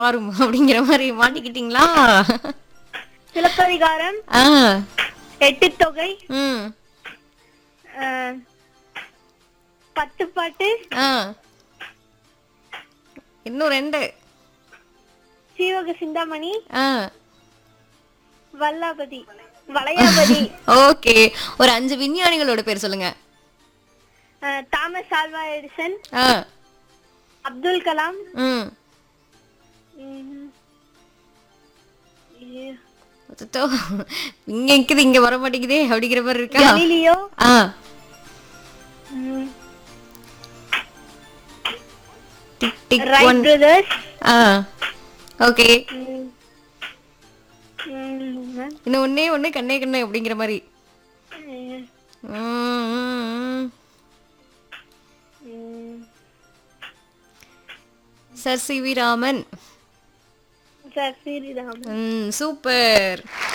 மாறும் அப்படிங்கிற மாதிரி மாட்டிக்கிட்டீங்களா சிலப்பதிகாரம் ஆ எட்டு தொகை ம் அஹ், பத்து பாட்டு ஆ இன்னும் ரெண்டு சீவக சிந்தாமணி ஆ வல்லாபதி வளையாபதி ஓகே ஒரு அஞ்சு விஞ்ஞானிகளோட பேர் சொல்லுங்க அஹ், தாமஸ் ஆல்வா எடிசன் ஆ அப்துல் கலாம் ம் உம், ஐயோ. அச்சச்சோ. இங்க இருக்குது இங்க வர மாட்டேங்குதே அப்படிங்கிற மாதிரி இருக்கா கலீலியோ ஆ உம், டிக் டிக் ரைட் ஒன் பிரதர்ஸ் ஆ ஓகே உம், உம், இன்னும் ஒண்ணே ஒண்ணு கண்ணே கண்ணே அப்படிங்கிற மாதிரி உம், ம், ம், ம். உம். Sir C V Raman sir Sriram ம் சூப்பர்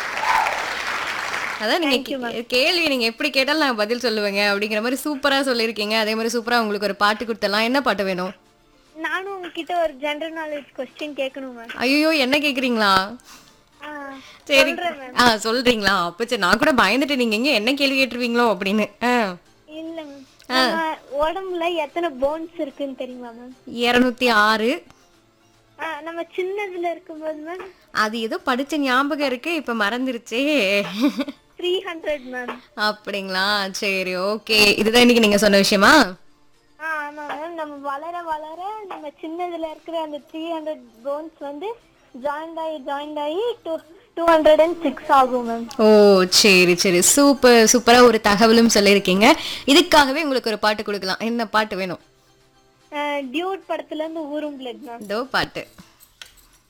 அதான் நீங்க கே- கேள்வி நீங்க எப்படி கேட்டாலும் நான் பதில் சொல்லுவேங்க அப்படிங்கிற மாதிரி சூப்பரா சொல்லியிருக்கீங்க அதே மாதிரி சூப்பரா உங்களுக்கு ஒரு பாட்டு கொடுத்தலாம் என்ன பாட்டு வேணும் நானும் உங்ககிட்ட ஒரு ஜெனரல் நாலேஜ் கொஸ்டின் கேட்கணும் மேம் ஐயோ என்ன கேக்குறீங்களா சரி ஆ சொல்றீங்களா அப்ப சரி நான் கூட பயந்துட்டு நீங்க எங்க என்ன கேள்வி கேட்டுருவீங்களோ அப்படின்னு ஆ இல்ல மேம் நம்ம உடம்புல எத்தனை போன்ஸ் இருக்குன்னு தெரியுமா மேம் இருநூத்தி ஆறு நம்ம சின்னதுல இருக்கும்போது மேம் அது ஏதோ படிச்ச ஞாபகம் இருக்கு இப்ப மறந்துருச்சே த்ரீ ஹண்ட்ரட் மேம் அப்படிங்களா சரி ஓகே இதுதான் இன்னைக்கு நீங்க சொன்ன விஷயமா ஆ ஆமா மேம் நம்ம வளர வளர நம்ம சின்னதுல இருக்கிற அந்த த்ரீ ஹண்ட்ரட் போன்ஸ் வந்து ஜாயிண்ட் ஆகி ஜாயிண்ட் ஆகி two two hundred and six ஆகும் மேம் ஓ சரி சரி சூப்பர் சூப்பரா ஒரு தகவலும் சொல்லியிருக்கீங்க இதுக்காகவே உங்களுக்கு ஒரு பாட்டு கொடுக்கலாம் என்ன பாட்டு வேணும் டியூட் படத்துல இருந்து ஊரும் பிளட் மேம் இதோ பாட்டு